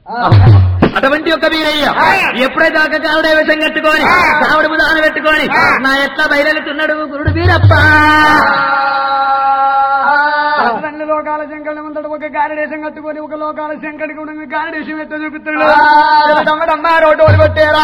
అటువంటి ఒక వీరయ్య ఎప్పుడైతే ఒక కావుడే విషం కట్టుకొని కావుడు దాన పెట్టుకొని నా ఎట్లా బయలుతున్నాడు గురుడు వీరప్ప రెండు లోకాల శంకరుడు ముందడు ఒక గారిడేశం కట్టుకొని ఒక లోకాల శంకరుడికి ఉన్న గారిడేశం ఎట్ట చూపిస్తున్నాడు దమ్మడమ్మ రోడ్డు కొట్టేరా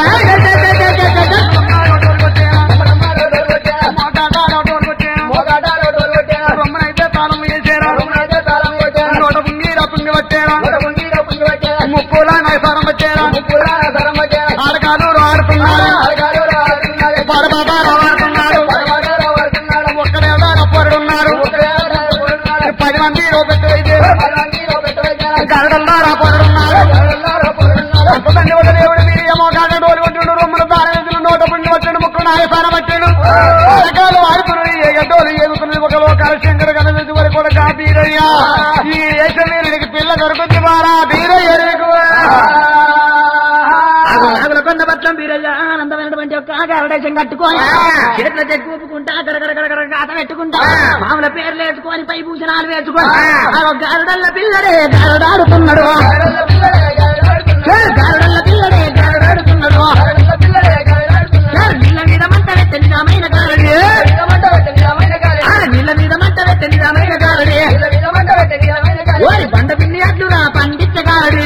రొమ్మనైతే తాళం వేసేరా నోట పుంగిరా పుంగి పట్టేరా ముక్కులా నైసారం వచ్చేరా ఆడకాలు ఆడుతున్నారు పడబాబా ఆడుతున్నారు ఒక్కడేదో పొరుడున్నారు పది మంది రోపెట్టు అయితే గరడల్లా రా పొరుడున్నారు తండ్రి ఒక దేవుడు వీరియమో కాక డోలు కొట్టుడు రొమ్మను దాని నోట పుంగి వచ్చాడు ముక్కలు నాయసారం వచ్చాడు రకాలు ఆడుతున్నారు ఏ గడ్డోలు ఏదుతున్నది ఒక లోకాల శంకరు కనవేసి వరకు కూడా కా బీరయ్య ఈ ఏషవీరుడికి పిల్ల దొరుకుతుంది వారా బీరయ్య నాగుల కొండ పట్లం వీరయ్య ఆనందమైనటువంటి ఒక గరడేశం కట్టుకొని చేతుల చెక్కు ఊపుకుంటా గడగడగడగడ గాత పెట్టుకుంటా మామూల పేర్లు వేసుకొని పై భూషణాలు వేసుకొని ఆ గరుడల్ల పిల్లడే గరుడాడుతున్నాడు ఏ గరుడల్ల పిల్లడే గరుడాడుతున్నాడు ఏ నీళ్ళ మీద మంట పెట్టే నిజమైన గారడి ఆ నీళ్ళ మీద మంట పెట్టే నిజమైన గారడి ఓరి బండ పిల్లి అట్లురా పండించగాడి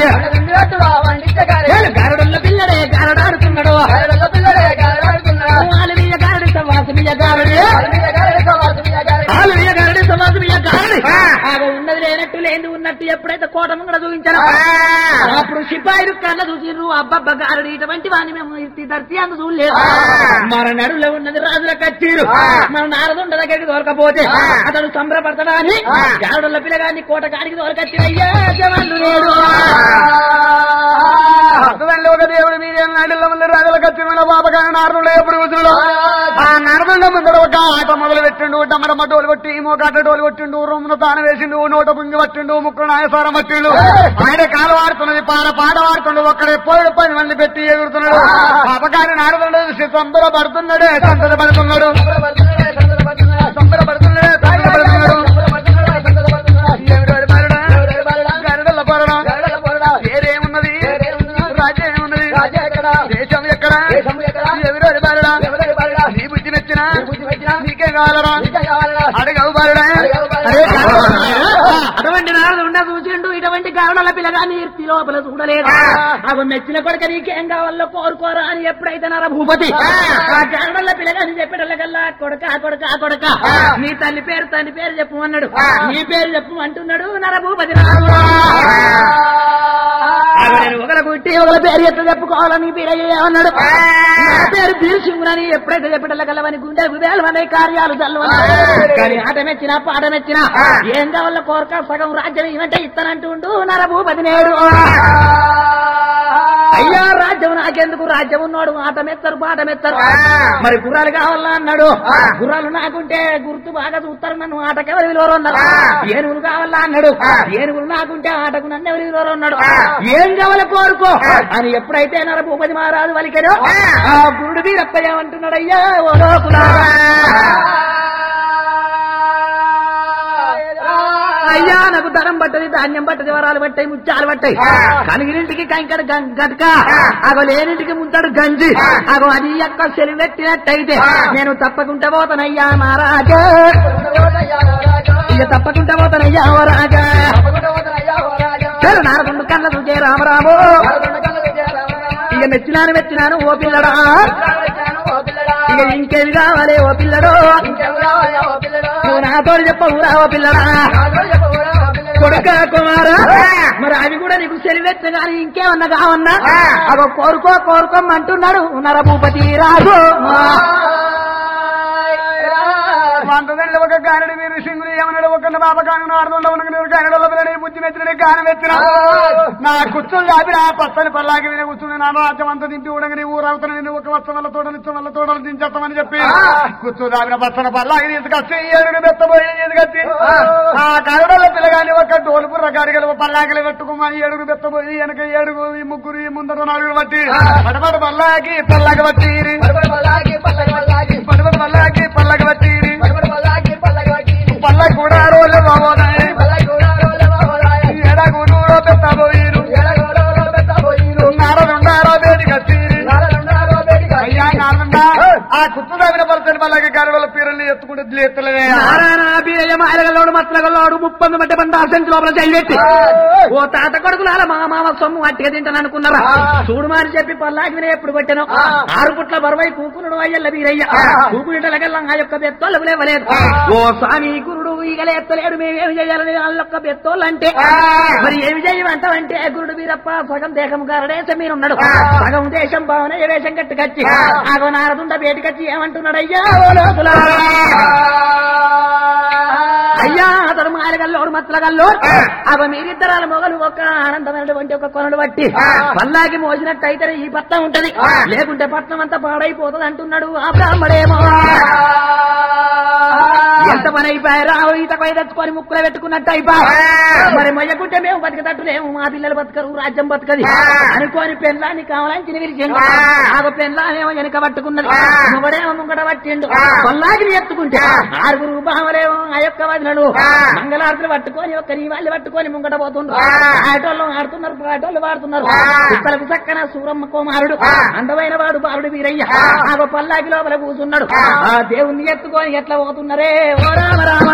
గరుడల్ల పిల్లడే గరుడాడుతున్నాడు ఆలమీయ గారడి సవాసమీయ గారడి ఆలమీయ గారడి సవాసమీయ గారడి ఆగ ఉన్నది లేనట్టు లేని ఉన్నట్టు ఎప్పుడైతే కోట ముంగడ చూపించారో అప్పుడు సిపాయిలు కళ్ళ చూసిర్రు అబ్బబ్బ గారడి ఇటువంటి వాడిని మేము ఇట్టి దర్శి అందు చూడలేదు మన నడులో ఉన్నది రాజుల కచ్చీరు మన నారదుండ దగ్గరికి దొరకపోతే అతడు సంబరపడతాడా అని గారుడుల పిల్లగాన్ని కోట కాడికి దొరకచ్చిన అయ్యా జవాన్లు లేడు అర్థదండి ఒక దేవుడు మీరే నాటిలో ముందు రాజుల కచ్చిన బాబగా నారదుడు ఎప్పుడు కూర్చున్నాడు ఆ నారదుండ ముందర ఒక ఆట మొదలు పెట్టిండు డమ్మడమ్మ డోలు కొట్టి మోకాట డోలు కొట్టిండు రొమ్మును తాను వేసిండు నోట పుంగి పట్టిండు ముక్కులు నాయసారం పట్టిండు ఆయన కాలు వాడుతున్నది పాట పాట వాడుతుండు ఒక్కడే పోయి పది మంది పెట్టి ఎగురుతున్నాడు పాపకారి నారదుడు చూసి సంబరపడుతున్నాడే సంతపడుతున్నాడు సంబరపడుతున్నాడే సంబరపడుతున్నాడు ఏమిటో మరడా గరుడల పొరడా పేరేమున్నది రాజ్యం ఏమున్నది దేశం ఎక్కడ ఎవరు బాలుడా నీ బుద్ధి మెచ్చిన నీకే కావాలరా అడగవు బాలుడా అరే అటువంటి నారదు ఉండ చూసిండు ఇటువంటి గారుడల పిల్లగాన్ని ఈర్తి లోపల చూడలేదు అవి మెచ్చిన కొడుక నీకేం కావాలో కోరుకోరా అని ఎప్పుడైతే నర భూపతి ఆ గారుడల పిల్లగాని చెప్పేటల్లకల్లా కొడక కొడక కొడక నీ తల్లి పేరు తల్లి పేరు చెప్పు అన్నాడు నీ పేరు చెప్పు అంటున్నాడు నర భూపతి రాదు ఆవిడని ఒకరు పుట్టి ఒకరి పేరు ఎట్లా చెప్పుకోవాలని పేరయ్య అన్నాడు నా పేరు భీష్ముడని ఎప్పుడైతే చెప్పటల్ల కలవని గుండె హృదయాలు అనే కార్యాలు చల్లవని కానీ ఆట మెచ్చినా పాట మెచ్చినా ఏం కావాలో కోరక సగం రాజ్యం ఏమంటే ఇస్తానంటుండు నరభూపతి నేడు అయ్యా రాజ్యం నాకెందుకు రాజ్యం ఉన్నాడు ఆట మెత్తరు పాట మెత్తరు మరి గుర్రాలు కావాలా అన్నాడు గుర్రాలు నాకుంటే గుర్తు బాగా చూస్తారు నన్ను ఆటకి ఎవరు విలువరు అన్నారు ఏనుగులు కావాలా అన్నాడు ఏనుగులు నాకుంటే ఆటకు నన్ను ఎవరు విలువరు అన్నాడు ఏం కావాలి కోరుకో అని ఎప్పుడైతే నరభూపతి మహారాజు వలికాడో ఆ గురుడు వీరప్ప ఏమంటున్నాడు అయ్యా ఓ లోకులారా. అయ్యా నాకు ధనం పట్టది ధాన్యం పట్టది వరాలు పట్టాయి ముత్యాలు పట్టాయి కలిగినింటికి కంకడ గం- గట్క అగో లేనింటికి ముంతడు గంజి అగో అది యొక్క సెలివెట్టినట్టయితే నేను తప్పకుండా పోతానయ్యా మహారాజా ఇక తప్పకుండా పోతానయ్యా ఓ రాజా చెడు నారదుండు కళ్ళ చూచే రామరామో ఇక మెచ్చినాను మెచ్చినాను ఓ పిల్లడా ఇక ఇంకేది కావాలి ఓ పిల్లడో నువ్వు నాతో చెప్పవురా ఓ పిల్లడా కొడుక కుమారా మరి అవి కూడా నీకు సెలివెత్తు గాని ఇంకేమన్నా కావన్నా అవ కోరుకో కోరుకోమంటున్నాడు నరభూపతి రాజు వంటదండి ఒక గానడి వీరు సింగులు ఏమన్నాడు ఒక బాబకాను నాడుతుండ ఉన్న గానడలో పిల్లడి బుద్ధి మెచ్చిన గానం ఎత్తిన నా కుచ్చులు దాపి నా పచ్చని పల్లాకి వినే కూర్చుని నా రాజ్యం అంతా దింపి ఉడగని ఊరవుతాను నేను ఒక వస్త వల్ల తోడని ఇచ్చం వల్ల తోడలు దించేస్తామని చెప్పి కుచ్చు దాపిన పచ్చని పల్లాకి తీసుకొచ్చి ఏడుగు బెత్తబోయి తీసుకొచ్చి ఆ కరుడల పిల్లగాని ఒక డోలుపు రకాడిగలు పల్లాకలు పెట్టుకోమని ఏడుగు బెత్తబోయి వెనక ఏడుగు ఈ ముగ్గురు ఈ ముందర నలుగురు బట్టి పడమట పల్లాకి పల్లాకి బట్టి పడమట పల్లాకి పల్లకి బట్టి పల్ల కూడా రోజు బాబోనాయి ఎడగు నూరో పెట్టబోయిరు ఎత్తులవే నారాయణ బీరయ్య మాయలగల్లోడు మత్లగల్లోడు ముప్పొంది మధ్య బండ అసెంచి లోపల చెయ్యెట్టి ఓ తాత కొడుకులాల మా మామ సొమ్ము అట్టిగా తింటాను అనుకున్నారా చూడు మారి చెప్పి పల్లాకి వినే ఎప్పుడు కొట్టాను ఆరు పుట్ల బరువై కూకునుడు అయ్యల్ల బీరయ్య కూకునిటలగల్లా ఆ యొక్క బెత్తోళ్ళు లేవలేదు ఓ స్వామి గురుడు ఈగలే ఎత్తలేడు మేమేమి చేయాలని వాళ్ళ యొక్క బెత్తోళ్ళు అంటే మరి ఏమి చేయమంటావంటే గురుడు వీరప్ప సగం దేశం గారడేశం మీరున్నాడు సగం దేశం భావన ఏ వేషం కట్టుకొచ్చి ఆగో నారదుండ బయటకొచ్చి ఏమంటున్నాడు అయ్యా ఓ లోతులారా. అయ్యా అతడు మాయగల్లోడు మత్లగల్లో అవ మీరిద్దరాల మొగలు ఒక ఆనందమైనటువంటి ఒక కొనలు బట్టి పల్లాకి మోసినట్టయితే ఈ పట్నం ఉంటది లేకుంటే పట్నం అంతా పాడైపోతుంది అంటున్నాడు ఆ బ్రాహ్మడేమో ఎంత పని అయిపోయారా ఈత పై తెచ్చుకొని ముక్కులో పెట్టుకున్నట్టు అయిపోయి మరి మొయ్యకుంటే మేము బతికతట్టులేము మా పిల్లలు బతకరు రాజ్యం బతకది అనుకోని పెళ్ళాన్ని కావాలని తినిగిరిచిండు ఆగ పెళ్ళానేమో వెనక పట్టుకున్నది మొగడేమో ముంగట పట్టిండు కొల్లాగిని ఎత్తుకుంటే ఆరుగురు బావలేమో ఆ యొక్క వదినలు మంగళారతులు పట్టుకొని ఒక్క నీ వాళ్ళు పట్టుకొని ముంగట పోతుండ్రు ఆటోళ్ళు ఆడుతున్నారు పాటోళ్ళు వాడుతున్నారు ఇక్కలకు చక్కన సూరమ్మ కుమారుడు అందమైన వాడు బాలుడు వీరయ్య ఆగ పల్లాకి లోపల కూర్చున్నాడు ఆ దేవుణ్ణి ఎత్తుకొని ఎట్లా పోతున్నారే ఓ రామ రామ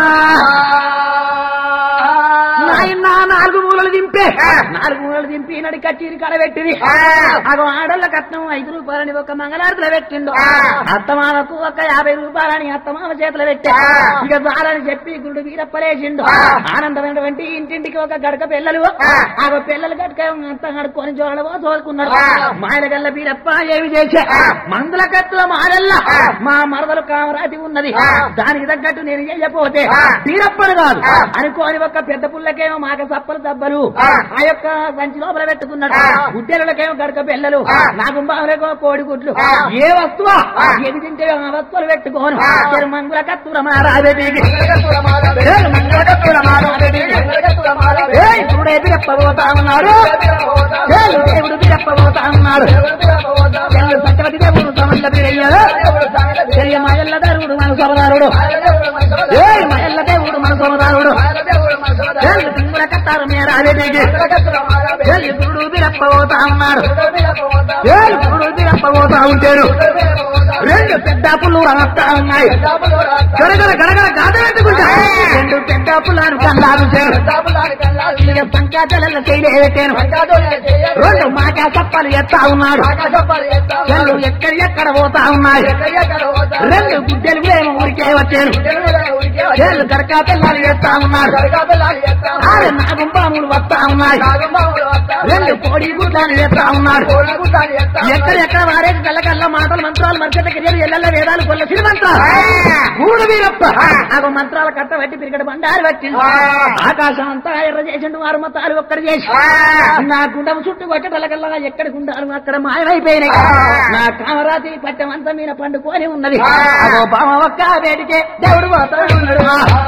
నాయన నాలుగు మూలలు దింపే నాలుగు మూలలు దింపి నడి కచ్చీరి కాడ పెట్టింది అగో ఆడళ్ళ కట్నం ఐదు రూపాయలని ఒక మంగళారతిలో పెట్టిండు అత్తమామకు ఒక యాభై రూపాయలని అత్తమామ చేతిలో పెట్టా ఇక చాలని చెప్పి గురుడు వీరప్పలేసిండు ఆనందమైనటువంటి ఇంటింటికి ఒక గడక పిల్లలు ఆగో పిల్లలు గడక అంత కడుక్కొని జోడవో తోలుకున్నాడు మాయల గల్ల వీరప్ప ఏమి చేశా మందుల కత్తుల మారల్ల మా మరదలు కామరాతి ఉన్నది దానికి తగ్గట్టు నేను చెయ్యపోతే వీరప్పను కాదు అనుకోని ఒక పెద్ద పుల్లకేమో మాక సప్పలు దబ్బలు ఆ యొక్క సంచి లోపల పెట్టుకున్నాడు గుడ్డెలకేమో గడక పిల్లలు నాకు బాగులేకో కోడి గుడ్లు ఏ వస్తువా ఏది తింటే ఆ వస్తువులు పెట్టుకోను చెరు మంగుల కత్తుల మారాదేవికి చెరు మంగుల కత్తుల మారాదేవికి ఏయ్, చూడే బిరప్పబోతా ఉన్నాడు ఏయ్, దేవుడు బిరప్పబోతా ఉన్నాడు చెల్లు సత్యవతి దేవుడు సమల్ల బిరయ్యాడు చెల్లి మయల్ల దేవుడు మన సోమదారుడు ఏయ్ మయల్ల దేవుడు మన సోమదారుడు చెల్లి సింగుల కత్తారు మేరాదేవికి చెల్లి గురుడు బిరప్పబోతా ఉన్నాడు ఏయ్, గురుడు బిరప్పబోతా ఉంటాడు రెండు పెద్ద పుల్లు రమస్తా ఉన్నాయి గడగడ గడగడ గాథ పెట్టుకుంటా రెండు పెద్ద పుల్లాను కన్నాను చేరు ఇక పంచాయతీలలో చేయలేను రెండు మాకా చప్పలు ఎత్తా ఉన్నాడు చెల్లు ఎక్కడ ఎక్కడ పోతా ఉన్నాయి రెండు గుడ్డలు ఏమో ఊరికే వచ్చాను చెల్లు గడకా పిల్లలు ఎత్తా ఉన్నారు ఆరు నాగుంపాములు వస్తా ఉన్నాయి రెండు కోడి గుడ్లను ఎత్తా ఉన్నారు ఎక్కడెక్కడ వారేసి కళ్ళకల్ల మాటలు మంత్రాలు మంత్రాల కిరియలు ఎల్ల వేదాలు కొల్ల సిరిమంత్రాలు మూడు వీరప్ప ఆగో మంత్రాల కట్ట పెట్టి పిరిగడ బండారు వచ్చింది ఆకాశం అంతా ఎర్ర చేసిండు వారు మతాలు ఒక్కడు చేసి నా గుండము చుట్టూ కొట్టడలకల్లా ఎక్కడ గుండాలు అక్కడ మాయమైపోయినాయి నా కామరాతి పట్టెమంతా మీద పండుకొని ఉన్నది అదో బామ ఒక్క వేడికే దేవుడు పోతాడు ఉన్నాడు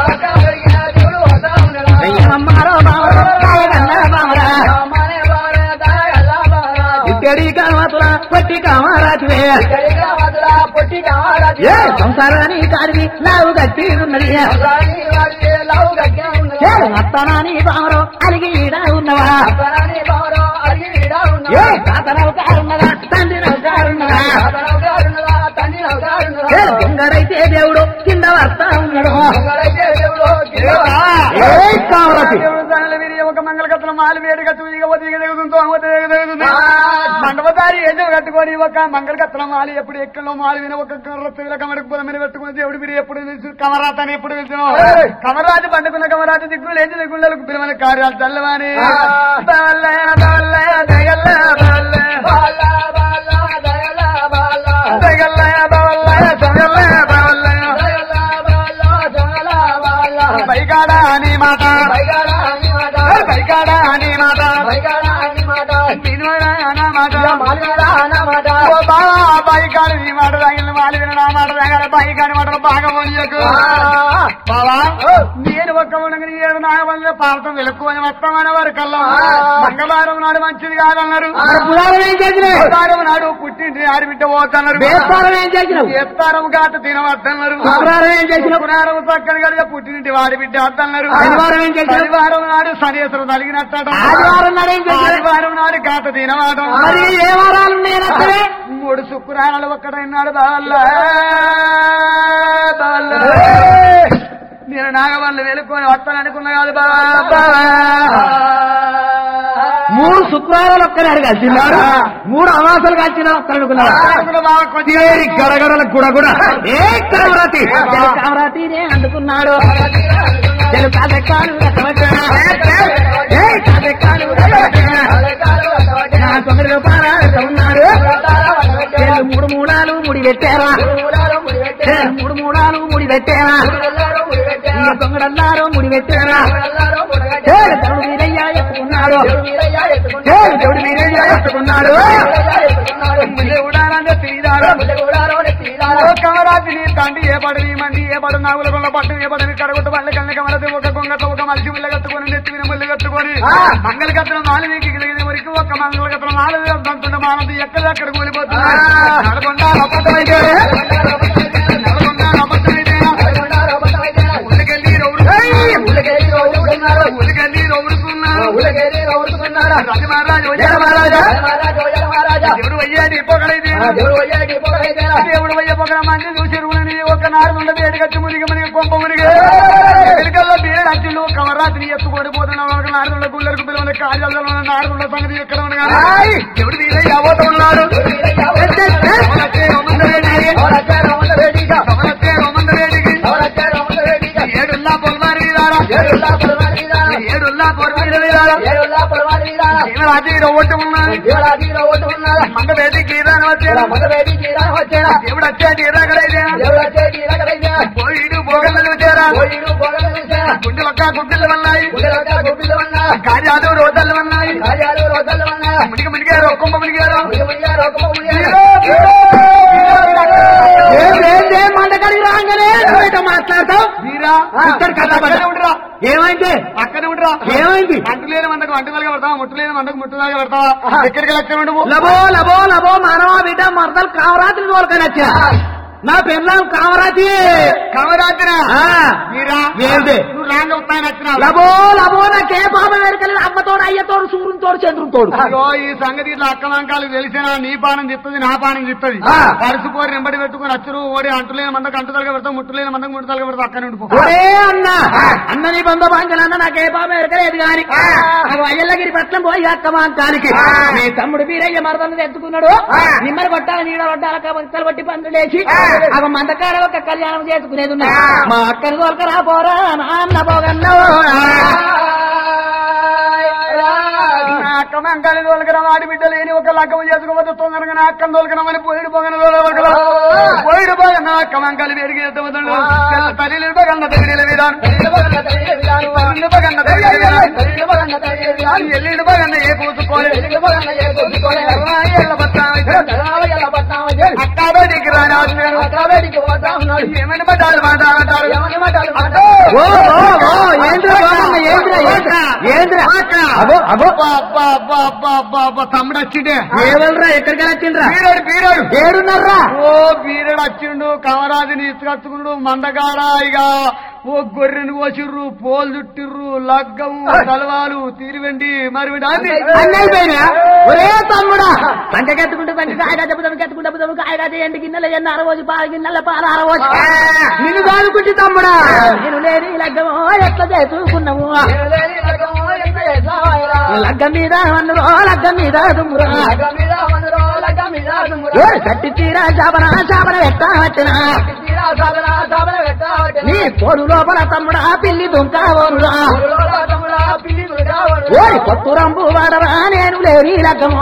అమ్మారో బామరో కాయగల్ల బామరా ఇక్కడి కామతులా పట్టి కామరాతివే ఏ సంసారాన్ని కాడివి లావు గట్టి ఉన్నది ఏ అత్తనాని బామరో అలిగి ఈడ ఉన్నవా ఏ తాత నౌకారున్నదా తండ్రి నౌకారున్నదా ఏ దొంగరైతే దేవుడు కింద వస్తా ఉన్నాడు ఏ కామరాతి ఒక మంగళకత్తుల మాలి వేడిగా చూసిగా ఒదిగ దిగుతుందో మండపదారి ఏదో కట్టుకొని ఒక మంగళకత్తుల మాలి ఎప్పుడు ఎక్కడో మాలి విన ఒక రొత్తుల కమరకు పొద మీద పెట్టుకుని దేవుడు మీరు ఎప్పుడు తెలుసు కమరాతని ఎప్పుడు వెళ్తున్నావు కమరాజు పండుకున్న కమరాజు దిక్కులు లేచి దిగుళ్ళకు పిలవని కార్యాలు చల్లవాని దవల్లయ, దవల్లయ, దగల్ల, దవల్లయ. దగల్లయ, దవల్లయ, దగల్లయ, దవల్లయ. పైకాడ అని మాట పైకాడ అని మాట వినోదా అన్న మాట ఓ బావా పైకాడు నీ మాట తగిలిన మాట విన నా మాట తగల పైకాడి మాటలు బాగా పోనీయకు బావా నేను ఒక్క ఉండగా ఏడు నాగబంధ పాలతం వెలుక్కుని వస్తామనే వారు కల్లా మంగళవారం నాడు మంచిది కాదన్నారు పురాణం ఏం చేసినావు బుధవారం నాడు పుట్టింటి ఆడిబిడ్డ పోతున్నారు వేస్తారం ఏం చేసినావు ఎత్తారం కాత తినవద్దన్నారు శుక్రవారం ఏం చేసినావు పురాణం చక్కని కలిగా పుట్టినింటి వాడి బిడ్డ వద్దన్నారు శనివారం ఏం చేసినావు? శనివారం నాడు శనివారం తలిగినట్ట ఆదివారం నాడు ఏం చేసినావు ఆదివారం నాడు కాత తినవాట అంటాం మరి ఏ వారాలు నేనత్తవే మూడు శుక్రాలు ఒక్కడైనాడు బావల్ల బావల్ల నేను నాగవల్లి వెలుకొని వస్తాననుకున్నా కాదు బాబా మూడు శుక్రవారాలు ఒక్కనాడు కలిసినాడు మూడు అమాసాలు కలిసిన ఒక్కరనుకున్నాడు బాగా కొద్దిగా గడగడల కూడా కూడా ఏ కామరాతి కామరాతి అందుకున్నాడు తెలుగు కాదెక్కాలు రకమచ్చనా. ఏ కాదెక్కాలు రకమచ్చనా. నా తొమ్మిది రూపాయలు ఉన్నాడు తెలుగు మూడు మూడాలు ముడి పెట్టారా తెలుగు మూడు మూడాలు ముడి పెట్టారా ఇక దొంగడన్నారు ముడి పెట్టారా తెలుగు దేవుడు మీరయ్యా ఎత్తుకున్నాడు తెలుగు దేవుడు మీరయ్యా ఎత్తుకున్నాడు దేవుడారంటే తీరాడు కమరాజు నీ తండ్రి ఏ పడు నీ మంది ఏ పడు నాగుల కొండ పట్టు ఏ పడు కడగొట్టు వాళ్ళ కళ్ళ కమరది ఒక కొంగట ఒక మనిషి ముళ్ళు కట్టుకొని నెత్తి విన ముళ్ళు కట్టుకొని మంగళ కత్తలు నాలుగు వీకి గిలిగిన వరకు ఒక మంగళ కత్తలు నాలుగు దంతుండ మానది ఎక్కడెక్కడ కూలిపోతుంది నడకొండ అబద్ధమైతే నడకొండ అబద్ధమైతే ఉల్లకెళ్ళి రౌరు ఉల్లకెళ్ళి రౌరుకున్నా రాజమహారాజు దేవుడు అయ్యాడు ఇప్పగలైతే దేవుడు వయ్య పొగల మంది చూసి రుణని ఒక నాడు నుండి వేడిగచ్చి మునిగి మునిగి కొంప మునిగి వెనుకల్లో బీడు అచ్చులు కవరాత్రి ఎత్తుకొని పోతున్నాడు ఒక నాడు నుండి గుళ్ళకు పిల్లలు కాజల్లో ఉన్న నాడు నుండి సంగతి ఎక్కడ ఉండగా దేవుడు వీరే యావత ఉన్నాడు కమలచ్చే రోమందరేడికి కమలచ్చే రోమందరేడికి ఏడుల్లా పొలమారి వీరారా ఏడుల్లా పొలమారి వీరారా జీవరాజీ ఒట్టు ఉన్నాడు మంద వేదికి ఈరాని వచ్చారా దేవుడు వచ్చేది ఇరాకడైతే పోయిడు పోగలు వచ్చారా గుండెలొక్క గుడ్డలు ఉన్నాయి కార్యాలు రోజులు ఉన్నాయి మునిగి మునిగారు ఒక్కొక్క మునిగారు ఏంటి మందకడికి రాగానే నువ్వేంటో మాట్లాడతావు మీరా ఇక్కడ కథ పడ్డ. పక్కనే ఉండరా ఏమైంది పక్కనే ఉండరా ఏమైంది అంటులేని మందకు అంటుదలగా పెడతావా ముట్టులేని మందకు ముట్టుదలగా పెడతావా ఎక్కడికి లక్ష్యం నువ్వు లబో లబో లబో మానవ బిడ్డ మరదలు కామరాత్రి తోలుకొని నా పెళ్ళాం కామరాతి కమరాత్రి ఆ, మీరా ఏంటి? నువ్వు రాంగ్ వస్తాయని వచ్చినావు లబో లబో నాకే పాప వేడుకలేదు అమ్మతోడు అయ్యతోడు సూర్యునితోడు చంద్రునితోడు అయ్యో ఈ సంగతి ఇట్లా అక్క వంకాలు తెలిసినా నీ పానం తిప్పది నా పానం తిప్పది ఆ. పరుసు పోరి వెంబడి పెట్టుకుని అచ్చురు ఓడి అంటులేని మందకు అంటుదలగా పెడతావు ముట్టులేని మందకు ముట్టుదలగా పెడతావు అక్కడ ఉండిపో ఒరే అన్న అన్న నీ బంధు బాంజలన్న నాకే పాప వేడుకలేదు గాని నాకు అయ్యల్లగిరి పట్నం పోయి అక్క మాంకానికి నీ తమ్ముడు వీరయ్య మరదలు ఎత్తుకున్నాడు నిమ్మలు కొట్టాలి నీడ కొట్టాలి కబక్కలు కొట్టి పందులు లేచి అవ మందకాడ ఒక కళ్యాణం చేసుకునేది ఉన్నా మా అక్కని తోలుకరా పోరా నాన్న పోగన్నో అక్క వంకాయలు తోలకరం ఆడి బిడ్డ లేని ఒక లగ్గం చేసుకోవద్దు తొందరగా నా అక్కను తోలకరమని పోయిడు పోగన పోయిడు పోగన అక్క వంకాయలు పెరిగి ఎత్తవద్దు తల్లి పగన్న తగిలి వీరాను తల్లి పగన్న తగిలి వీరాను ఎల్లిడు పగన్న ఏ కూతుకోలే ఎల్ల బత్తాయి అక్క బయటికి రాని ఏమని పడ్డారు మాట్లాడతారు ఓ ఓ ఓ ఏంద్రా బాబన్న ఏంద్రా ఏంద్రా ఏంద్రా అబో అబో తమ్ముడు వచ్చిండే ఏవల్రా ఎక్కడికి వచ్చిండ్రా బీరాడు బీరాడు ఏడున్నారా ఓ బీరడు వచ్చిండు కమరాజుని ఇసుకచ్చుకున్నాడు మందగాడ ఇక ఓ గొర్రెను కోసిర్రు పోలు చుట్టిర్రు లగ్గం తలవాలు తీరివండి మరి అన్నీ అయిపోయినా ఒరే తమ్ముడా పంటకెత్తుకుంటూ పంట కాయగా చెప్పుదాము కెత్తుకుంటూ చెప్పుదాము కాయగా చేయండి గిన్నెల ఎన్న అరవోజు పాల గిన్నెల పాల అరవోజు నిన్ను దాదుకుంటే తమ్ముడా నేను లేని లగ్గము ఎట్లా చేసుకున్నాము లగ్గం మీద అన్నురో లగ్గం మీద దుమ్మురా ఓ కట్టి తీరా చాపన చాపన ఎట్టా వచ్చినా నీ తోడు లోపల తమ్ముడా పిల్లి దుంకా ఓరురా ఓయ్ కొత్త రంపు వాడరా నేను లేని లగ్గము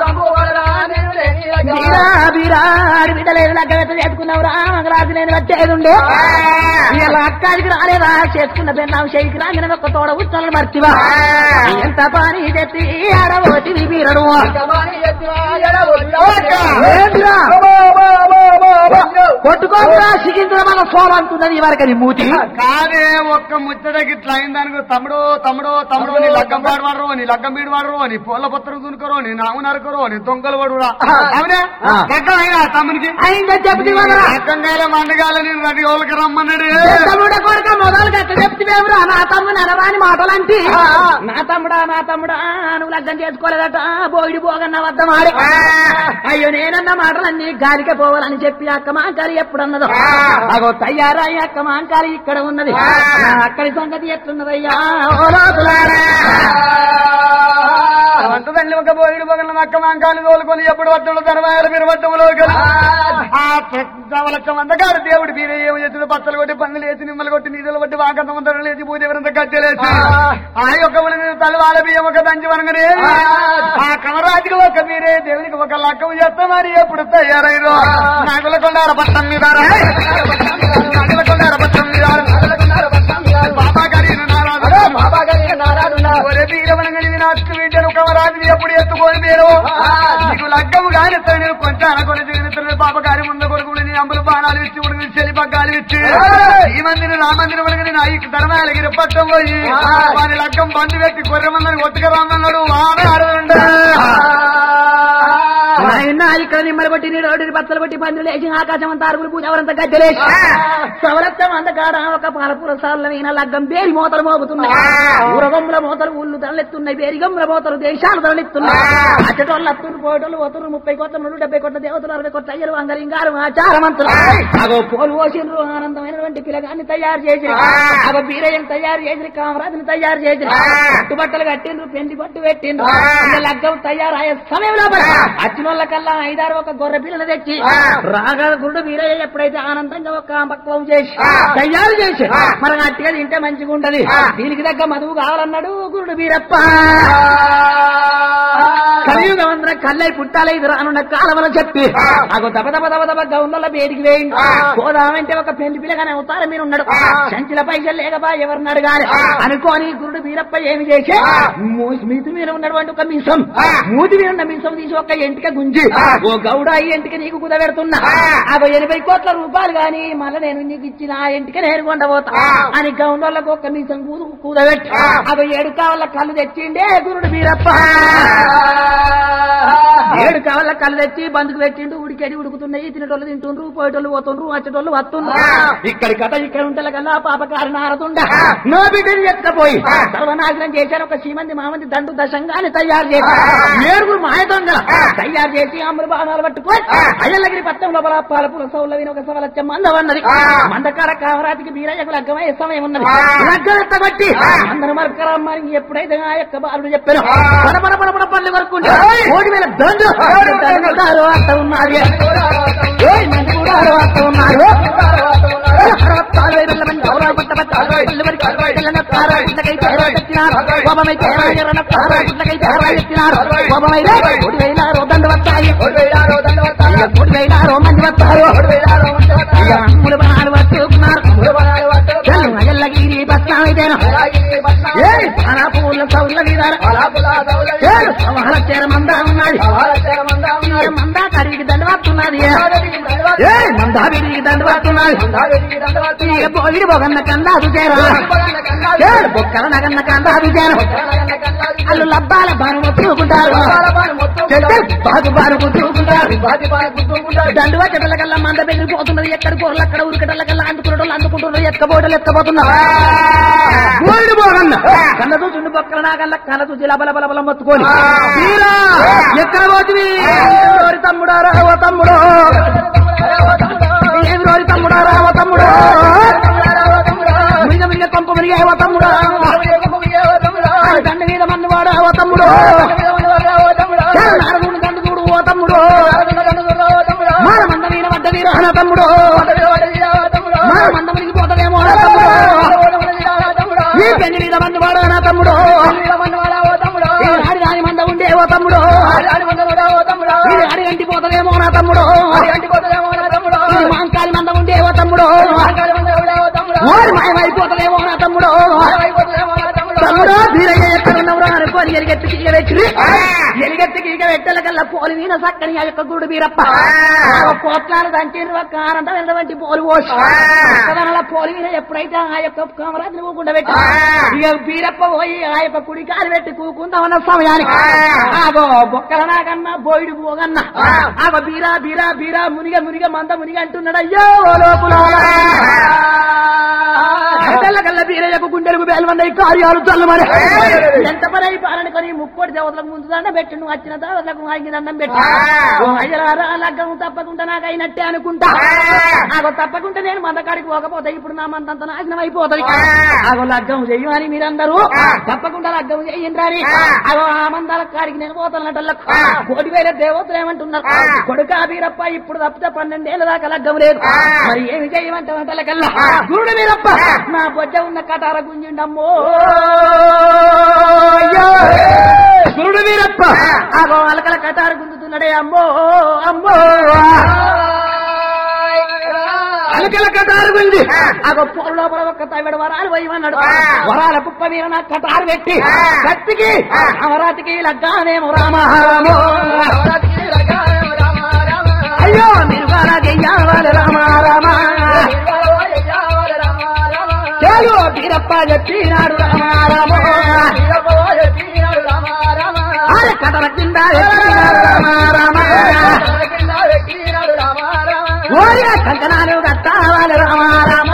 బీరా బీరా ఆడి బిడ్డలేదు లగ్గం ఎట్లా చేసుకున్నావురా మంగళాసి నేను కట్టేదుండే ఇలా అక్కడికి రాలేదా చేసుకున్న పెన్నాం షేకి రా నేను ఒక్క తోడ ఉత్తరాలు మర్చివా ఎంత పని తెచ్చి ఆడబోటి బీరడు ఏంద్రా కొట్టుకోకుండా సిగించడం వల్ల సోలంటున్నది వరకని మూతి కాదే ఒక్క ముచ్చటకి ఇట్లా అయిందనుకో తమ్ముడు తమ్ముడు తమ్ముడు నీ లగ్గం పాడు వాడరు నీ లగ్గం బీడు వాడరు నీ పూల పత్రం దునుకరు నీ నాము నరకరు నీ దొంగలు పడురా అవునా ఆ. లగ్గం అయినా తమ్మునికి అయిందని చెప్తే లగ్గంగాల మండగాల నేను రెడీ వాళ్ళకి రమ్మన్నాడు తమ్ముడ కొడుక మొదలు గట్ట చెప్తేవురా నా తమ్ముడు అనరాని మాటలంటి నా తమ్ముడా నా తమ్ముడా నువ్వు లగ్గం చేసుకోలేదట బోయిడి పోగన్న వద్ద మాడి అయ్యో నేనన్న మాటలన్నీ గాలికే పోవాలని చెప్పి అక్క మాంకారి ఎప్పుడన్నదో అగో తయారయ్య అక్క మాంకారి ఇక్కడ ఉన్నది నా అక్కడి సంగతి ఎట్లున్నదయ్యా ఓ లోతులారా. వంట తల్లి ఒక బోయిడు పగల నక్క మాంకాలు తోలుకొని ఎప్పుడు వద్దలు ధనమాయాల మీరు వద్దములో ఆ చవలక్క మందగారు దేవుడు మీరే ఏమి చేసిన బట్టలు కొట్టి పనులు వేసి నిమ్మలు కొట్టి నీళ్ళు కొట్టి వాకంత ముందర లేచి పూజవరంత గజ్జలేసి ఆ యొక్క ఉలిని తలవాల బియ్యం ఒక దంచి వనగనే ఆ కమరాజుకి ఒక మీరే దేవునికి ఒక లక్కం చేస్తా మరి ఎప్పుడు తయారైరు నాగుల కొండార పట్టం మీద నాగుల కొండార పట్టం మీద బాబా గారి నారాజు ఒరే వీరవనంగని వినాశకు వీడ్డను కమరాజుని ఎప్పుడు ఎత్తుకొని మీరు నీకు లగ్గము కాని నేను కొంచెం అనకొని తిరిగిన పాప గారి ముందు కొడుకులు నీ అమ్మలు బాణాలు ఇచ్చి ఉడికి చెలి పగ్గాలు ఇచ్చి ఈ మందిని నా మందిని ఉడగని నా ఈ ధర్మాలగిరి పట్టం పోయి వాని లగ్గం బంధు పెట్టి గొర్రెమన్నని ఒట్టుగా రమ్మన్నాడు వాడే అడగండి నాయన ఇక్కడ నిమ్మలు బట్టి నీ రోడ్డు బత్తలు బట్టి పందులు లేచి ఆకాశం అంతా అరుగులు పూజ ఎవరంతా గద్దెలేసి సవరత్వం అందకాడ ఒక పాలపూర సార్ల మీద లగ్గం బేరి మోతలు మోగుతున్నాయి ఊరగమ్ముల మోతలు ఊళ్ళు తరలిస్తున్నాయి బేరిగమ్ముల మోతలు దేశాలు తరలిస్తున్నాయి అచ్చటోళ్ళు అత్తులు పోటోళ్ళు ఒత్తులు ముప్పై కోట్ల నుండి డెబ్బై కోట్ల దేవతలు అరవై కోట్ల అయ్యలు అంగలింగారు ఆచారమంతులు అగో పోలు పోసిండ్రు ఆనందమైనటువంటి పిల్లగాన్ని తయారు చేసి అగో బీరయ్యని తయారు చేసి కామరాజుని తయారు చేసి కట్టుబట్టలు కట్టిండ్రు పెండి పట్టు పెట్టిండ్రు ఇక లగ్గం తయారయ్యే సమయంలో అచ్చిన కల్లా ఐదారు ఒక గొర్రె పిల్లని తెచ్చి రాగా గురుడు వీరయ్య ఎప్పుడైతే ఆనందంగా ఒక పక్వం చేసి తయారు చేసి మనం అట్టిగా తింటే మంచిగా ఉంటది దీనికి దగ్గర మధువు కావాలన్నాడు గురుడు వీరప్ప కలియుగం అందరూ కల్లై పుట్టాలి ఇది రానున్న కాలమని చెప్పి అగో దబ దబ దబ దబ గౌన్ల బేడికి వేయండి పోదామంటే ఒక పెళ్లి పిల్లగానే అవుతారు మీరు ఉన్నాడు సంచిల పైసలు లేకబా ఎవరిని అడగాలి అనుకోని గురుడు వీరప్ప ఏమి చేసి మితి మీద ఉన్నటువంటి ఒక మిసం మూతి మీద ఉన్న మిసం తీసి ఒక ఎంటిక గుంజి ఓ గౌడ ఈ ఎంటిక నీకు కుదబెడుతున్నా అగో ఎనభై కోట్ల రూపాయలు గాని మళ్ళీ నేను నీకు ఇచ్చిన ఆ ఎంటిక నేను కొండబోతా అని గౌండోళ్ళకు ఒక మిసం కూదు కూదబెట్టి అగో ఏడు కావాల కళ్ళు తెచ్చిండే గురుడు వీరప్ప ఏడు కావాల కళ్ళు తెచ్చి బందుకు పెట్టిండు ఉడికేది ఉడుకుతున్నాయి తినేటోళ్ళు తింటుండ్రు పోయేటోళ్ళు పోతుండ్రు వచ్చేటోళ్ళు వస్తుండ్రు ఇక్కడి కథ ఇక్కడ ఉంటే కల్లా పాపకారి నారదుండ నో బిడ్డని ఎత్తపోయి సర్వనాశనం చేశారు ఒక శ్రీమంది మామంది దండు దశంగాని తయారు చేసి ఏడుగురు మాయదొంగ తయారు చేసి అమరు బాణాలు పట్టుకొని అయ్యలగిరి పట్టం లోపల పాలపుల సౌలవిని ఒక సవలచ్చ మంద ఉన్నది మందకార కామరాతికి బీరయ్యకు లగ్గమయ్యే సమయం ఉన్నది లగ్గం ఎత్తబట్టి అందరూ మరకరమ్మని ఎప్పుడైతే ఆ యొక్క బాలుడు చెప్పాను పడ పడ పడ పడ పళ్ళు వరకు కోడి వేల దండు దండు కూడా అత్త ఉన్నారు ఏయ్ మంది కూడా అత్త ఉన్నారు మంది వస్తారు అమ్ములు బాలు పట్టుకున్నారు అయ్యల్లగిరి బస్సాయితేను ఏ చాలా పూల సౌళ్ళ మీద సవాల చేర మందా ఉన్నది ఏ మందా కడిగి దండవస్తున్నది ఏ మందా విడిగి దండవస్తున్నది ఇక పోయిడి బొగన్న కందాదు చేరా ఏ బొక్కల నగన్న కందాదు చేరా అల్లు లబ్బాల బాను మొత్తుకుంటారు బాగు బాను గుద్దుకుంటారు దండువ చెట్ల కల్లా మంద బెదిరిపోతున్నది ఎక్కడ కూరలు అక్కడ ఉరికటల కల్లా అందుకున్నటోళ్ళు అందుకుంటున్నారు ఎక్కబోటలు ఎక్కబోతున్నారు గోల్డ్ బోగన్న కన్నదు చుండు బొక్కల నాగల్ల కన్నదు జిలబల బలబల మొత్తుకొని వీరా ఎక్కడ పోతివి ఎవరి తమ్ముడా రావ తమ్ముడు ఏమి రోరి తమ్ముడా రావ తమ్ముడు మింగ మింగ కొంప మిరిగే ఓ తమ్ముడు దండ మీద మన్ను వాడా ఓ తమ్ముడు నారదుడు దండు చూడు ఓ తమ్ముడు మాన మంద మీద వడ్డ వీరు అన తమ్ముడు మాన మంద మునిగి పోతదేమో నా తమ్ముడు ఈ పెళ్లి మీద మందు వాడు నా తమ్ముడు ఈ ఆడి దాని మంద ఉండే ఓ తమ్ముడు ఈ ఆడి గంటి పోతదేమో నా తమ్ముడు ఈ మాంకాలి మంద ఉండే ఓ తమ్ముడు ఓరి మాయమైపోతదేమో నా తమ్ముడు తమ్ముడు బీరయ్య ఎక్కడున్నవరా అనుకోని అని ఎలిగెత్తి ఈగ పెట్టి ఎలిగెత్తి ఈగ పెట్టల కల్లా పోలి వీణ సక్కని ఆ యొక్క గుడు బీరప్ప పోట్లాలు దంచిర్రు ఒక్క ఆనందమైనటువంటి పోలు పోసి ఒక్కదానిలా పోలి వీణ ఎప్పుడైతే ఆ యొక్క కామరాజుని ఊకుండా పెట్టి ఇక బీరప్ప పోయి ఆ యొక్క కుడి కాలు పెట్టి కూకుందామన్న సమయానికి ఆగో బొక్కల నాకన్నా బోయిడు పోగన్నా ఆగో బీరా బీరా బీరా మునిగ మునిగ మంద మునిగ అంటున్నాడు అయ్యో ఓ లోపల తెల్ల కల్ల బీరయ్యకు గుండెలకు బేలమన్నాయి కార్యాలు చల్లమని ఎంత పని అయిపోయారనుకొని ముక్కోటి దేవతలకు ముందు దండం పెట్టి నువ్వు వచ్చిన దేవతలకు ఆగి దండం పెట్టి ఓ అయ్యలారా లగ్గం తప్పకుండా నాకు అయినట్టే అనుకుంటా ఆగో తప్పకుండా నేను మందకాడికి పోకపోతే ఇప్పుడు నా మందంత నాశనం అయిపోతుంది ఆగో లగ్గం చెయ్యమని మీరందరూ తప్పకుండా లగ్గం చెయ్యండి ఆగో ఆ మందాల కాడికి నేను పోతానటల్లకు కోటి వేల దేవతలు ఏమంటున్నారు కొడుక వీరప్ప ఇప్పుడు తప్పితే పన్నెండేళ్ళ దాకా లగ్గం లేదు మరి ఏమి చేయమంటావు కల్లా గురుడు వీరప్ప నా బొజ్జ ఉన్న కటార గుంజిండమ్మో గురుడు వీరప్ప ఆగో అలకల కటార గుంజుతున్నాడే అమ్మో అమ్మో అలకల కటారు గుంజి ఆగో పొల లోపల ఒక్క తవిడ వరాలు పోయమన్నాడు వరాల కుప్ప మీద నా కటారు పెట్టి కత్తికి అమరాతికి లగ్గానేమో రామహారమో అయ్యో మీరు గెయ్యాలి రామ రామ చాలు వీరప్ప చెప్పినాడు రామ రామ అరే కథల కింద ఎత్తినాడు రామ రామ ఓయ కంకణాలు కట్టావాలి రామ రామ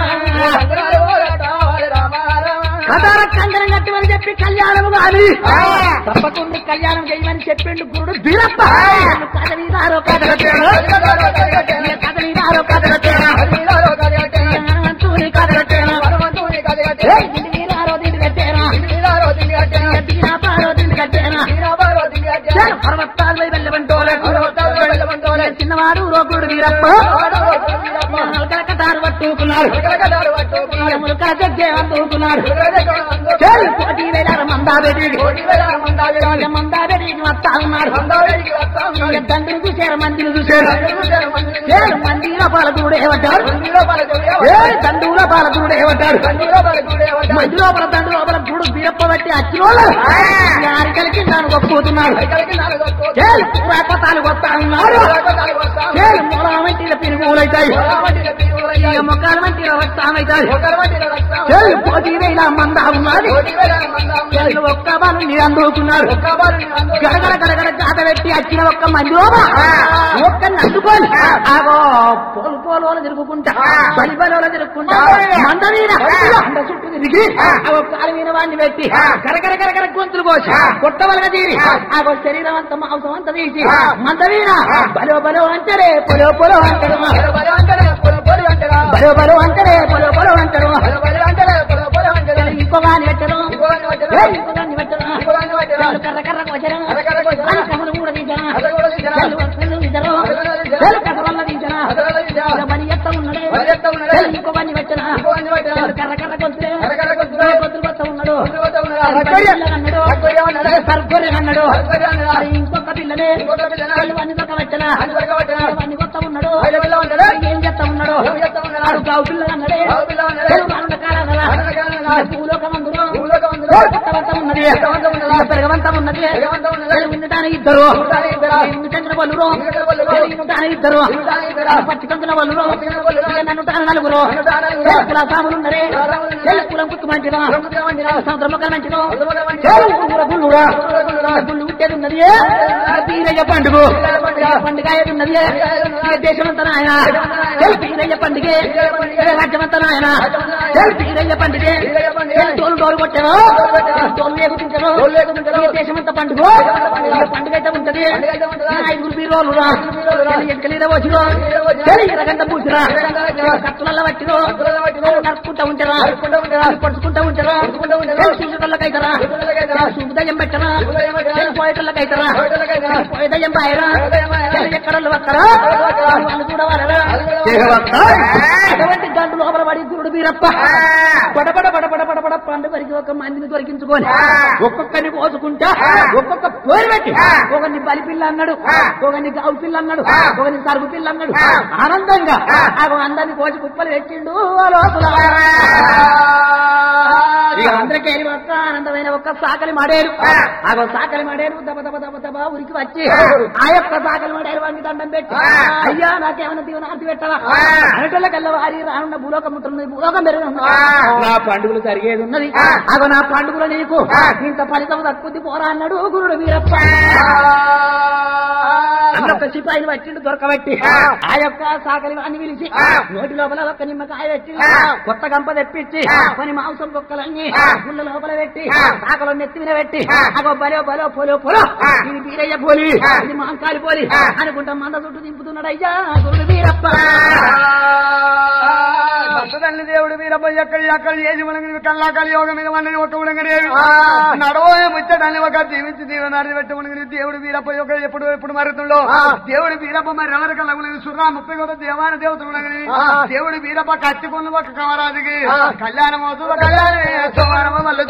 కథల కంకణం కట్టమని చెప్పి కళ్యాణము కాదు తప్పకుండా కళ్యాణం చేయమని చెప్పిండు గురుడు వీరప్ప కథ నీదారో కథ కట్టాడు కథ నీదారో కథ కట్టాడు హనుమంతుని కథ కట్టాడు ఏయ్, దీని నీదారో దీని కట్టాడు దీనాపారో దీని కట్టాడు చాలు పర్వతాలు పోయి వెళ్ళమంటోలే చిన్నవాడు రోగుడు వీరప్ప కలకటారు పట్టుకున్నాడు ములకల జగ్గే అందుకున్నాడు చాలు కోటి వేల మందాబెడికి మందాబెడికి వస్తా ఉన్నాడు తండ్రిని చూశారు మందిని చూశారు ఏడు మంది పాలకుడు ఏమంటారు ఏడు తండ్రుల పాలకుడు ఏమంటారు మంది లోపల తండ్రి లోపల గుడు బీరప్ప బట్టి అచ్చినోళ్ళు ఆరికలకి నన్ను గొప్పతున్నాడు ఏడు పురాకతాలు వస్తా ఉన్నారు ఏడు మూల వంటి పిరుగులైతాయి ఇక మొక్కల వంటి వస్తామవుతాయి ఏడు పోటీ వేల మంద ఉన్నది ఏడు ఒక్క బాలు నీ అందుకున్నారు గడగడ గడగడ గాత పెట్టి వచ్చిన ఒక్క మంది ఒక్కరిని అందుకోని ఆగో పోలు పోలు వాళ్ళు తిరుగుకుంటా బలి బలి తిరుగుకుంటా మంద మీద అంత చుట్టూ తిరిగి ఆగో కాలు మీద వాడిని పెట్టి గరగర గరగర గొంతులు కోసి కొట్టవలగ తీరి ఆగో శరీరం అంతా మాంసం అంతా తీసి మంద మీద బలో బలో అంటారే పొలో పొలో అంటారు బలో బలో అంటారే పొలో పొలో అంటారు ఇంకో వాని పెట్టరు ఏ, ఇంకో వాడిని పెట్టరు వాళ్ళు కర్ర కర్ర కోసరు వాళ్ళు కర్రలు కూడా తీసరా వాళ్ళు కర్రలు తీసరు వాళ్ళు కర్రవల్ల తీసరా ఇక బలి ఎత్త ఉన్నాడే వాళ్ళు ఇంకో వాడిని పెట్టరా వాళ్ళు కర్ర కర్ర కొలుతురే కొద్దులు కొత్త ఉన్నాడు అన్నాడు సర్గొర్రె అన్నాడు మరి ఇంకొక పిల్లనే వాళ్ళు అన్ని దొక్క పెట్టరా అన్ని కొత్త ఉన్నాడు ఏం చేస్తా ఉన్నాడు వాడు గావు పిల్లలు అన్నాడే వాళ్ళు కాలం కదా భూలోకం అందులో కొత్తవంతం ఉన్నది పెరగవంతం ఉన్నది ఉండటానికి ఇద్దరు చంద్ర బలురు ఉండటానికి ఇద్దరు పచ్చి కంకుల బలురు నన్ను నలుగురు కుల సాములు ఉన్నరే కులం కుత్తు మంచిదా సముద్రం మొక్కలు మంచిదో గుళ్ళురా గుళ్ళు ఉట్టేది ఉన్నది తీరయ్య పండుగ పండుగ ఏది ఉన్నది దేశమంతా నాయన తీరయ్య పండుగ రాజ్యమంతా నాయన తీరయ్య పండుగ తోలు డోలు కొట్టాను తోలు లేకుంటాను దేశమంతా పండుగ పండుగ అయితే ఉంటది ఐదుగురు బీరోలు రా ఎక్కలేదా వచ్చిరో ఎరగంట పూసిరా కత్తులలో పట్టిరో నరుక్కుంటా ఉంటారా పడుచుకుంటా ఉంటారా చూసేటోళ్ళకైతారా చూపుదయం పెట్టరా పోయేటోళ్ళకైతారా పోయేదయం పాయరా ఎక్కడ వస్తారా వాళ్ళు కూడా వాడరా అటువంటి గంటలు లోపల పడి గురుడు బీరప్ప పడపడ పడపడ పడపడ మంది వరకు ఒక మందిని దొరికించుకొని ఒక్కొక్కరిని కోసుకుంటా ఒక్కొక్క పేరు పెట్టి ఒకరిని బలి పిల్ల అన్నాడు ఒకరిని గావు పిల్ల అన్నాడు ఒకరిని సరుకు పిల్ల అన్నాడు ఆనందంగా ఆ అందరిని కోసి కుప్పలు పెట్టిండు ఆ లోపల ఇక అందరికీ ఒక్క ఆనందమైన ఒక్క సాకలి మాడేరు ఆ సాకలి మాడేరు దబ దబ దబ దబ ఉరికి వచ్చి ఆ యొక్క సాకలి మాడేరు వాడిని దండం పెట్టి అయ్యా నాకేమైనా దీవనార్తి పెట్టవా అనటోళ్ళకల్లా వారి రానున్న భూలోకం ఉంటుంది భూలోకం పెరిగి నా పండుగలు జరిగేది ఉన్నది అగో నా పండుగలు నీకు ఇంత ఫలితం తక్కువ పోరా అన్నాడు గురుడు వీరప్ప అందొక్క సిపాయిని వచ్చిండు దొరకబట్టి ఆ యొక్క సాకలి వాడిని పిలిచి నోటి లోపల ఒక్క నిమ్మకాయ పెట్టి కొత్త గంప తెప్పించి కొన్ని మాంసం కుక్కలన్నీ గుళ్ళ లోపల పెట్టి సాకలో నెత్తి మీద పెట్టి అగో బలో బలో పోలో పోలో ఇది బీరయ్య పోలి ఇది మాంకాలి పోలి అనుకుంటా మంద చుట్టూ దింపుతున్నాడు అయ్యా గురుడు వీరప్ప తల్లి దేవుడు వీరప్ప ఎక్కడ ఎక్కడ ఏది మనకి కల్లా కలియోగం మీద మనని ఒక ఉడగనేవి నడవే ముచ్చడాన్ని ఒక దీవించి దీవనాన్ని పెట్టి మనకి దేవుడు వీరప్ప యొక్క ఎప్పుడు ఎప్పుడు మరుతుండో దేవుడు వీరప్ప మరి ఎవరి కల్లా సురా ముప్పై కూడా దేవాన దేవతలు ఉండగని దేవుడు వీరప్ప కత్తికొంది ఒక కమరాజుకి కళ్యాణం అవుతుంది కళ్యాణం సోమవారం మళ్ళీ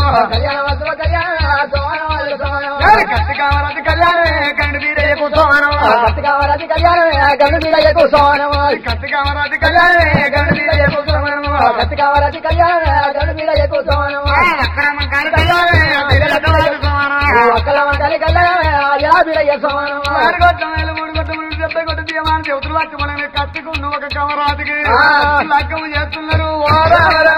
సోమవారం కత్తి కామరాజు కళ్యాణం కండి వీరయ్యకు సోమవారం కత్తి కామరాజు కళ్యాణం గండి వీరయ్యకు సోమవారం అక్రమం కాని కళ్యాణం వీరయ్యకు సోమవారం ఆరు గొట్టములు, మూడు గొట్టములు, డెబ్బై గొట్ట దీయమాన దేవతలు వచ్చి మనల్ని కత్తికున్న ఒక కమరాజుకి లగ్గము చేస్తున్నారు ఓరారా.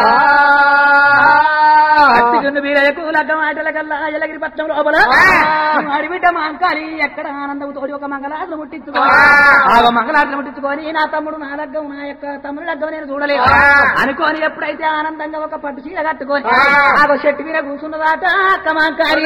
అత్తిగుండు వీరయ్యకు లగ్గం ఆటల కల్లా ఎలగిరి పట్నం లోపల అడిబిడ్డ మాంకాలి ఎక్కడ ఆనందం తోడి ఒక మంగళాత్ర ముట్టించుకొని ఆ మంగళాత్ర ముట్టించుకొని నా తమ్ముడు నా లగ్గం నా యొక్క తమ్ముడు లగ్గం నేను చూడలేదు అనుకోని ఎప్పుడైతే ఆనందంగా ఒక పట్టు చీర కట్టుకొని ఆ చెట్టు మీద కూర్చున్నదాట అక్క మాంకాలి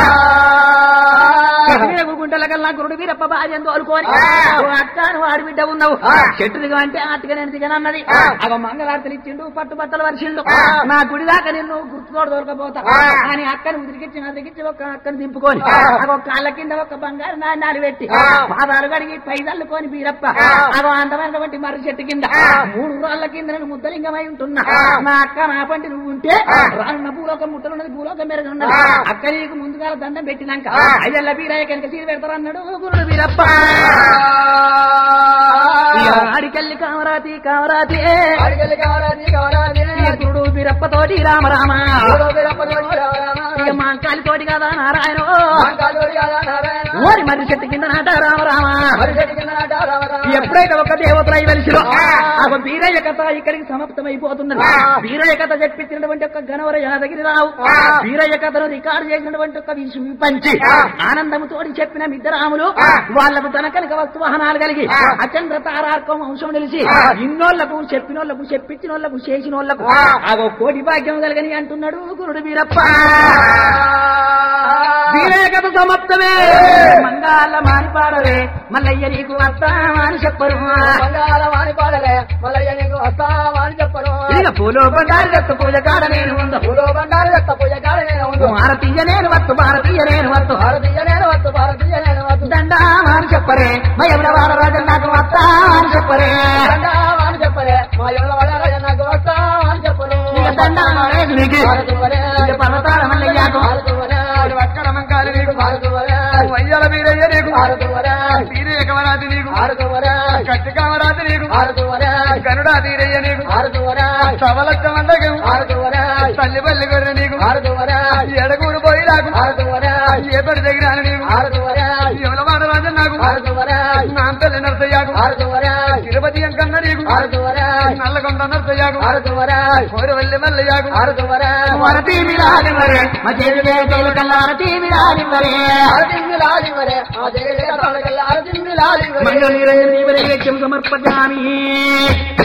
చెట్టు మీద కూకుంటల కల్లా గురుడు వీరప్ప భార్యను తోలుకొని ఓ అక్క నువ్వు ఆడిబిడ్డ ఉన్నావు చెట్టు దిగ అంటే అట్టుగా నేను దిగనన్నది అగ మంగళార్తలు ఇచ్చిండు పట్టు బట్టలు వరిచిండు నా గుడి దాకా నిన్ను గుర్తుతోడు దొరకపోతా అని అక్కని ఉదిరికిచ్చి ఉదిరికిచ్చి ఒక అక్కని దింపుకొని అగో కాళ్ళ కింద ఒక బంగారు నాణ్యాలు పెట్టి పాదాలు కడిగి పైదల్లుకొని బీరప్ప అగో అందమైనటువంటి మర్రి చెట్టు కింద మూడు రాళ్ళ కింద నేను ముద్దలింగమై ఉంటున్నా నా అక్క నా పంటి నువ్వు ఉంటే రానున్న భూలోకం ముట్టలున్నది భూలోకం మెరుగున్నది అక్క నీకు ముందుగా దండం పెట్టినాక అయ్యల్ల బీరయ్య కనుక సీరు పెడతారన్నాడు గురుడు బీరప్ప ఇక ఆడికెళ్ళి కామరాతి కామరాతి ఇక గురుడు బీరప్ప తోటి రామ రామ ఇక మా కాలి తోటి కదా నారాయణ ఓరి మరి చెట్టు కింద నాట రామ రామ ఎప్పుడైతే ఒక దేవతలు అయి వెలిసిలో ఒక వీరయ్య కథ ఇక్కడికి సమాప్తమైపోతున్నది వీరయ్య కథ చెప్పించినటువంటి ఒక గణవర యాదగిరి రావు వీరయ్య కథను రికార్డు చేసినటువంటి ఒక విషయం పంచి ఆనందముతోటి చెప్పిన మిద్దరాములు వాళ్లకు తన కనుక వస్తు వాహనాలు కలిగి అచంద్ర తారార్కం వంశం నిలిచి ఇన్నోళ్లకు చెప్పినోళ్లకు చెప్పించినోళ్లకు చేసినోళ్లకు ఆగో కోటి భాగ్యం కలగని అంటున్నాడు గురుడు వీరప్ప వీరయ్య కథ సమాప్తమే మంగాల మానిపాడవే మల్లయ్య నీకు వస్తామని చెప్పరు ఇక పూలో బంగారు చెత్త పూజ కాడ నేను ఉందో భారతీయ నేను వత్తు భారతీయ నేను వత్తు దండామని చెప్పరే మయముల వాడరాజు నాకు వస్తా అని చెప్పరే ఇక దండామేసునికి ఇక పర్వతాల మల్లయ్యాకు అక్రమం కాదు నీకు వయ్యాల వీరయ్య నీకు వీరయ్య కమరాజు నీకు కత్తి కామరాజు నీకు గరుడా వీరయ్య నీకు సవలక్క మండగం తల్లి పల్లి గొర్రె నీకు ఎడగూరు పోయి నాకు ఏపడి దగ్గర నీకు ఎవల మాట రాజు నాకు నా తల్లి నర్సయ్యాకు తిరుపతి అంకన్న నీకు నల్లకొండ నర్సయ్యాకు కోరవల్లి మల్లయ్యాకు వరతీ విరాలి మరే మా చేతి వేటలు కల్లారతీ విరాలి మరే మంగళ నిరంజన సమర్పజామి